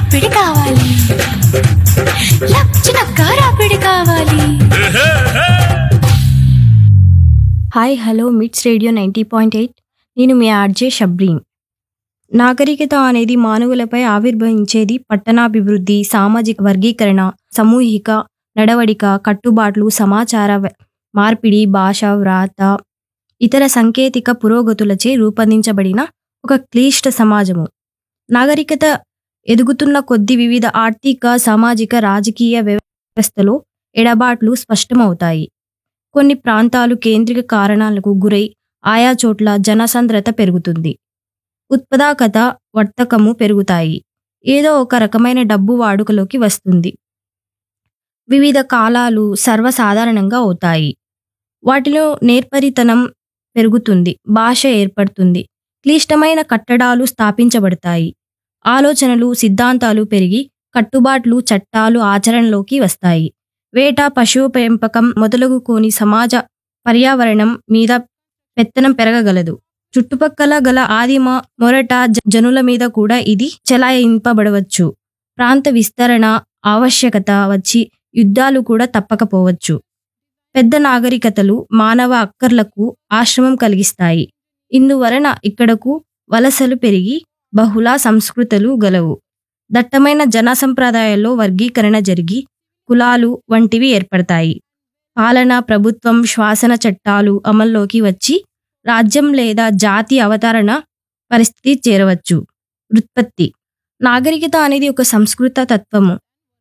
రాపిడి కావాలి లచ్చినక్క రాపిడి కావాలి hi hello MITS radio ninety point eight నేను మీ ఆర్జే షబ్రీన్ నాగరికత అనేది మానవులపై ఆవిర్భవించేది పట్టణాభివృద్ధి సామాజిక వర్గీకరణ సమూహిక నడవడిక కట్టుబాట్లు సమాచార వ- మార్పిడి భాష వ్రాత ఇతర సాంకేతిక పురోగతులచే రూపొందించబడిన ఒక క్లిష్ట సమాజము నాగరికత ఎదుగుతున్న కొద్ది వివిధ ఆర్థిక సామాజిక రాజకీయ వ్యవస్థలో ఎడబాట్లు స్పష్టమవుతాయి కొన్ని ప్రాంతాలు కేంద్రిక కారణాలకు గురై ఆయా చోట్ల జనసాంద్రత పెరుగుతుంది ఉత్పాదకత వర్తకము పెరుగుతాయి ఏదో ఒక రకమైన డబ్బు వాడుకలోకి వస్తుంది వివిధ కాలాలు సర్వసాధారణంగా అవుతాయి వాటిలో నేర్పరితనం పెరుగుతుంది భాష ఏర్పడుతుంది క్లిష్టమైన కట్టడాలు స్థాపించబడతాయి ఆలోచనలు సిద్ధాంతాలు పెరిగి కట్టుబాట్లు చట్టాలు ఆచరణలోకి వస్తాయి వేట పశువు పెంపకం మొదలగు కోని సమాజ పర్యావరణం మీద పెత్తనం పెరగగలదు చుట్టుపక్కల గల ఆదిమ మొరట జ- జనుల మీద కూడా ఇది చెలాయింపబడవచ్చు ప్రాంత విస్తరణ ఆవశ్యకత వచ్చి యుద్ధాలు కూడా తప్పకపోవచ్చు పెద్ద నాగరికతలు మానవ అక్కర్లకు ఆశ్రమం కలిగిస్తాయి ఇందువలన ఇక్కడకు వలసలు పెరిగి బహుళ సంస్కృతులు గలవు దట్టమైన జన సంప్రదాయాల్లో వర్గీకరణ జరిగి కులాలు వంటివి ఏర్పడతాయి పాలన ప్రభుత్వం శ్వాసన చట్టాలు అమల్లోకి వచ్చి రాజ్యం లేదా జాతి అవతరణ పరిస్థితి చేరవచ్చు ఉత్పత్తి నాగరికత అనేది ఒక సంస్కృత తత్వము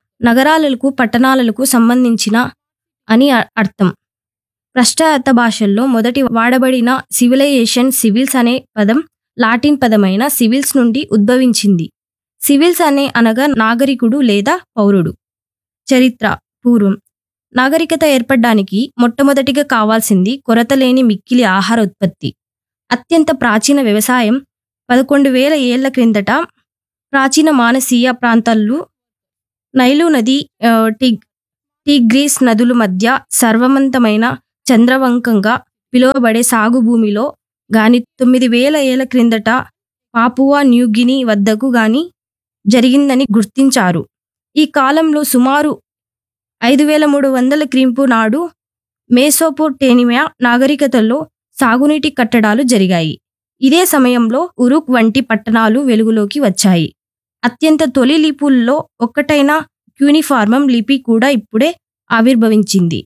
నగరాలకు పట్టణాలకు సంబంధించిన అని అ- అర్థం పాశ్చాత్య భాషల్లో మొదటి వాడబడిన సివిలైజేషన్ సివిల్స్ అనే పదం లాటిన్ పదమైన సివిల్స్ నుండి ఉద్భవించింది సివిల్స్ అనే అనగా నాగరికుడు లేదా పౌరుడు చరిత్ర పూర్వం నాగరికత ఏర్పడడానికి మొట్టమొదటిగా కావాల్సింది కొరత లేని మిక్కిలి ఆహార ఉత్పత్తి అత్యంత ప్రాచీన వ్యవసాయం పదకొండు వేల ఏళ్ల క్రిందట ప్రాచీన మానసీయ ప్రాంతాల్లో నైలు నది ఆ, టిగ్ టిగ్రీస్ నదుల మధ్య సర్వమంతమైన చంద్రవంకంగా పిలువబడే సాగు భూమిలో గాని తొమ్మిది వేల ఏళ్ల క్రిందట పాపువా న్యూగిని వద్దకు గాని జరిగిందని గుర్తించారు ఈ కాలంలో సుమారు ఐదు వేల మూడు వందల క్రింపు నాడు మేసోపోటేనియా నాగరికతల్లో సాగునీటి కట్టడాలు జరిగాయి ఇదే సమయంలో ఉరుక్ వంటి పట్టణాలు వెలుగులోకి వచ్చాయి అత్యంత తొలి లిపుల్లో ఒక్కటైన క్యూనిఫార్మం లిపి కూడా ఇప్పుడే ఆవిర్భవించింది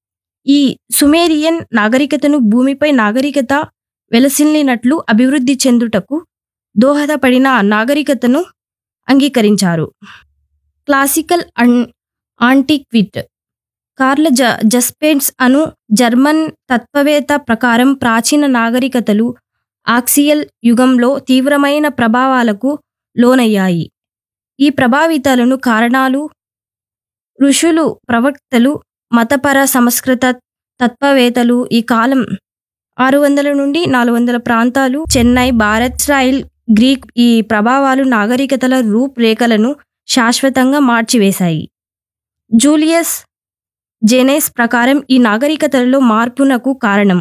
ఈ సుమేరియన్ నాగరికతను భూమిపై నాగరికత వెలసిల్లినట్లు అభివృద్ధి చెందుటకు దోహదపడిన నాగరికతను అంగీకరించారు క్లాసికల్ అన్ ఆంటిక్విట్ కార్ల జ జస్పెన్స్ అను జర్మన్ తత్వవేత్త ప్రకారం ప్రాచీన నాగరికతలు ఆక్సియల్ యుగంలో తీవ్రమైన ప్రభావాలకు లోనయ్యాయి ఈ ప్రభావితాలను కారణాలు ఋషులు ప్రవక్తలు మతపర సంస్కృత తత్వవేత్తలు ఈ కాలం ఆరు వందల నుండి నాలుగు వందల ప్రాంతాలు చెన్నై భారత్ స్టైల్ గ్రీక్ ఈ ప్రభావాలు నాగరికతల రూపురేఖలను శాశ్వతంగా మార్చివేశాయి జూలియస్ జెనేస్ ప్రకారం ఈ నాగరికతలలో మార్పునకు కారణం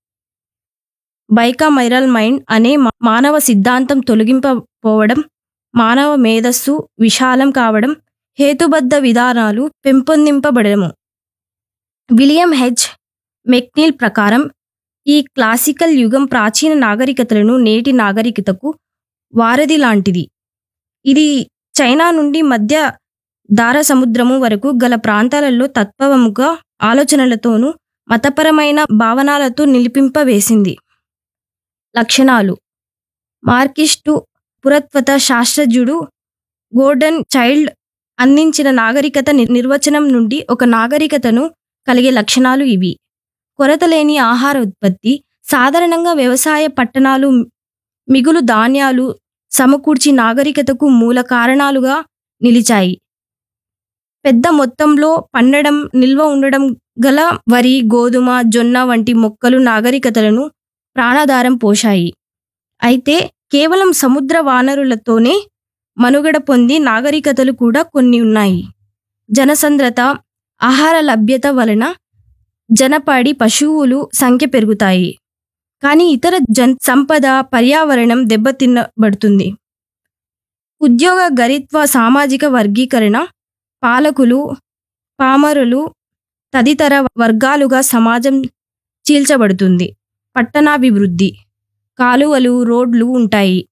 బైకా మైరల్ మైండ్ అనే మా- మానవ సిద్ధాంతం తొలగింపపోవడం మానవ మేధస్సు విశాలం కావడం హేతుబద్ధ విధానాలు పెంపొందింపబడము విలియం హెచ్ మెక్నీల్ ప్రకారం ఈ క్లాసికల్ యుగం ప్రాచీన నాగరికతలను నేటి నాగరికతకు వారధి లాంటిది ఇది చైనా నుండి మధ్య దార సముద్రము వరకు గల ప్రాంతాలలో తత్వముగా ఆలోచనలతోనూ మతపరమైన భావనాలతో నిలిపింపవేసింది లక్షణాలు మార్కిస్టు పురత్వత శాస్త్రజ్ఞుడు గోర్డన్ చైల్డ్ అందించిన నాగరికత ని- నిర్వచనం నుండి ఒక నాగరికతను కలిగే లక్షణాలు ఇవి కొరత లేని ఆహార ఉత్పత్తి సాధారణంగా వ్యవసాయ పట్టణాలు మిగులు ధాన్యాలు సమకూర్చి నాగరికతకు మూల కారణాలుగా నిలిచాయి పెద్ద మొత్తంలో పండడం నిల్వ ఉండడం గల వరి గోధుమ జొన్న వంటి మొక్కలు నాగరికతలను ప్రాణాధారం పోశాయి అయితే కేవలం సముద్ర వానరులతోనే మనుగడ పొంది నాగరికతలు కూడా కొన్ని ఉన్నాయి జనసంద్రత ఆహార లభ్యత వలన జనపాడి పశువులు సంఖ్య పెరుగుతాయి కానీ ఇతర జన్ సంపద పర్యావరణం దెబ్బతిన్నబడుతుంది ఉద్యోగ గరిత్వ సామాజిక వర్గీకరణ పాలకులు పామరులు తదితర వర్గాలుగా సమాజం చీల్చబడుతుంది పట్టణాభివృద్ధి కాలువలు రోడ్లు ఉంటాయి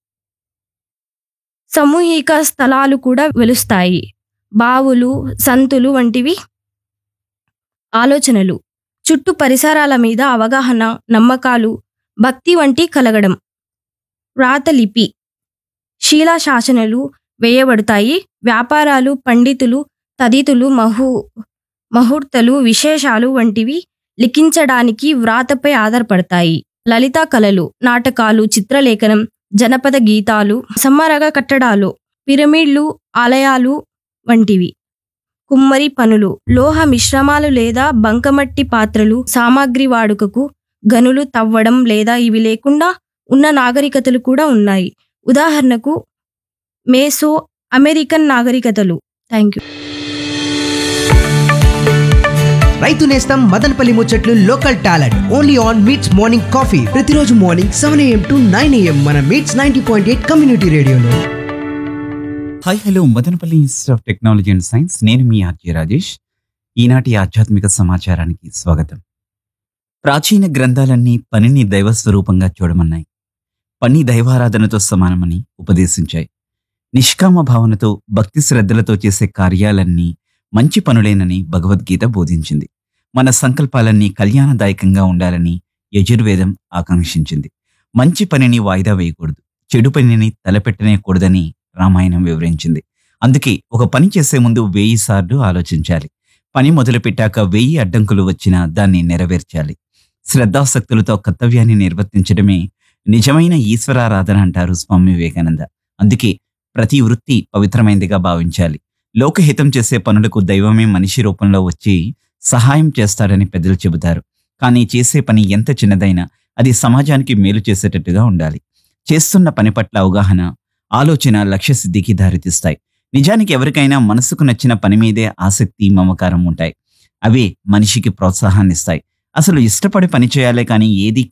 సమూహిక స్థలాలు కూడా వెలుస్తాయి బావులు సంతులు వంటివి ఆలోచనలు చుట్టూ పరిసరాల మీద అవగాహన నమ్మకాలు భక్తి వంటి కలగడం వ్రాతలిపి శీలాశాసనలు వేయబడతాయి వ్యాపారాలు పండితులు తదితులు మహు ముహూర్తలు విశేషాలు వంటివి లిఖించడానికి వ్రాతపై ఆధారపడతాయి లలితా కళలు నాటకాలు చిత్రలేఖనం జనపద గీతాలు సమ్మరగ కట్టడాలు పిరమిడ్లు ఆలయాలు వంటివి కుమ్మరి పనులు లోహ మిశ్రమాలు లేదా బంకమట్టి పాత్రలు సామాగ్రి వాడుకకు గనులు తవ్వడం లేదా ఇవి లేకుండా ఉన్న నాగరికతలు కూడా ఉన్నాయి ఉదాహరణకు మేసో అమెరికన్ నాగరికతలు థ్యాంక్ యూ రైతు నేస్తం మదనపల్లి ముచ్చట్లు local talent only on MITS morning coffee ప్రతిరోజు morning seven AM to nine AM మన MITS ninety point eight community రేడియోలో hi hello Madanapalle institute of technology and science నేను మీ ఆర్జే రాజేష్ ఈనాటి ఆధ్యాత్మిక సమాచారానికి స్వాగతం ప్రాచీన గ్రంథాలన్నీ పనిని దైవ స్వరూపంగా చూడమన్నాయి పని దైవారాధనతో సమానమని ఉపదేశించాయి నిష్కామ భావనతో భక్తి శ్రద్ధలతో చేసే కార్యాలన్నీ మంచి పనులేనని భగవద్గీత బోధించింది మన సంకల్పాలన్నీ కళ్యాణదాయకంగా ఉండాలని యజుర్వేదం ఆకాంక్షించింది మంచి పనిని వాయిదా వేయకూడదు చెడు పనిని తలపెట్టనేకూడదని రామాయణం వివరించింది అందుకే ఒక పని చేసే ముందు వెయ్యి సార్లు ఆలోచించాలి పని మొదలుపెట్టాక వెయ్యి అడ్డంకులు వచ్చినా దాన్ని నెరవేర్చాలి శ్రద్ధాసక్తులతో కర్తవ్యాన్ని నిర్వర్తించడమే నిజమైన ఈశ్వరారాధన అంటారు స్వామి వివేకానంద అందుకే ప్రతి వృత్తి పవిత్రమైనదిగా భావించాలి లోకహితం చేసే పనులకు దైవమే మనిషి రూపంలో వచ్చి సహాయం చేస్తాడని పెద్దలు చెబుతారు కానీ చేసే పని ఎంత చిన్నదైనా అది సమాజానికి మేలు చేసేటట్టుగా ఉండాలి చేస్తున్న పని పట్ల అవగాహన ఆలోచన లక్ష్య సిద్ధికి దారితీస్తాయి నిజానికి ఎవరికైనా మనసుకు నచ్చిన పని మీదే ఆసక్తి మమకారం ఉంటాయి అవే మనిషికి ప్రోత్సాహాన్ని ఇస్తాయి అసలు ఇష్టపడి పని చేయాలే కానీ ఏది